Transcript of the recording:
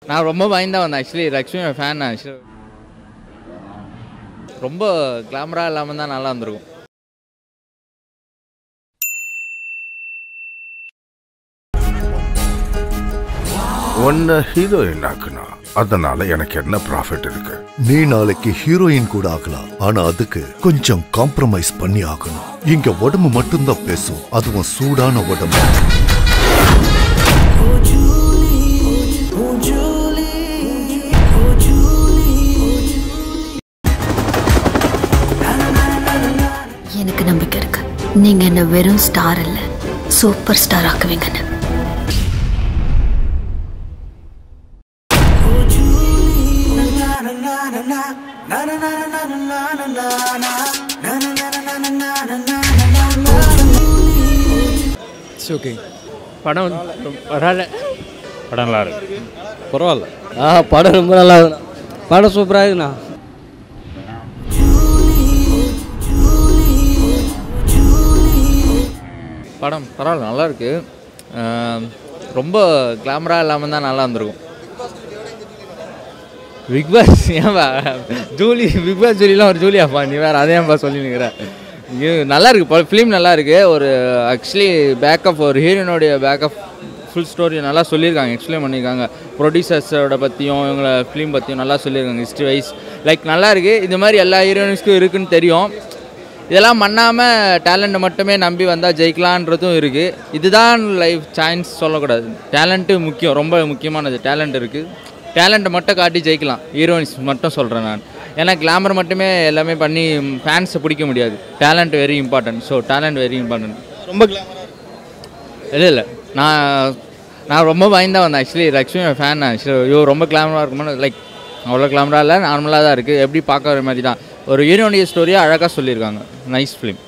நான் ரொம்ப பயந்தா வந்தேன் ஆக்சுவலி லக்ஷ்மி ஃபேன் ஆக்சுவலி ரொம்ப கிளாமராக இல்லாமல் தான் நல்லா இருந்திருக்கும் உன்னை ஹீரோயின் ஆக்குனா அதனால எனக்கு என்ன ப்ராஃபிட் இருக்கு நீ நாளைக்கு ஹீரோயின் கூட ஆகலாம் ஆனா அதுக்கு கொஞ்சம் காம்ப்ரமைஸ் பண்ணி ஆகணும் இங்க உடம்பு மட்டும்தான் பேசும் அதுவும் சூடான உடம்பு எனக்கு நம்பிக்கை இருக்கு நீங்க என்ன வெறும் ஸ்டார் இல்ல சூப்பர் ஸ்டார் ஆக்குவீங்கன்னு இட்ஸ் ஓகே படம் பரவாயில்ல படம் நல்லா இருக்கு பரவாயில்ல ஆ படம் ரொம்ப நல்லா இருக்குண்ணா படம் சூப்பராக இருக்குண்ணா படம் பரவாயில்ல நல்லா இருக்கு ஆம், ரொம்ப கிளாமராக இல்லாமல் தான் நல்லா இருந்திருக்கும் பிக் பாஸ் ஏன்பா ஜூலி பிக் பாஸ் ஜூலிலாம் ஒரு ஜூலியாப்பா நீ வேறு அதே ஏன்பா சொல்லி நிற்கிற இது நல்லா இருக்கு ஃபிலிம் நல்லா இருக்கு ஒரு ஆக்சுவலி பேக்கப் ஒரு ஹீரோனுடைய பேக்கப் ஃபுல் ஸ்டோரி நல்லா சொல்லியிருக்காங்க எக்ஸ்பிளைன் பண்ணியிருக்காங்க ப்ரொடியூசர்ஸோட பற்றியும் இவங்கள ஃபிலிம் பற்றியும் நல்லா சொல்லியிருக்காங்க ஹிஸ்ட்ரி வைஸ் லைக் நல்லா இருக்கு இது மாதிரி எல்லா ஹீரோயின்ஸ்க்கும் இருக்குன்னு தெரியும் இதெல்லாம் பண்ணாமல் டேலண்ட்டை மட்டுமே நம்பி வந்தால் ஜெயிக்கலான்றதும் இருக்குது இதுதான் லைஃப் சான்ஸ் சொல்லக்கூடாது டேலண்ட்டு முக்கியம் ரொம்ப முக்கியமானது டேலண்ட் இருக்குது டேலண்ட்டை மட்டும் காட்டி ஜெயிக்கலாம் ஹீரோயின்ஸ் மட்டும் சொல்கிறேன் நான் ஏன்னா கிளாமர் மட்டுமே எல்லாமே பண்ணி ஃபேன்ஸை பிடிக்க முடியாது talent very important so talent very important ரொம்ப இல்லை இல்லை நான் நான் ரொம்ப பயந்தா வந்தேன் ஆக்சுவலி லக்ஷ்மி ஃபேன் ஆக்சுவலி ஐயோ ரொம்ப கிளாமராக இருக்குமா லைக் அவ்வளோ கிளாமரா இல்லை நார்மலாக தான் இருக்குது எப்படி பார்க்குற மாதிரி தான் ஒரு ஹீரோனிய ஸ்டோரியாக அழகாக சொல்லியிருக்காங்க நைஸ் ஃபிலிம்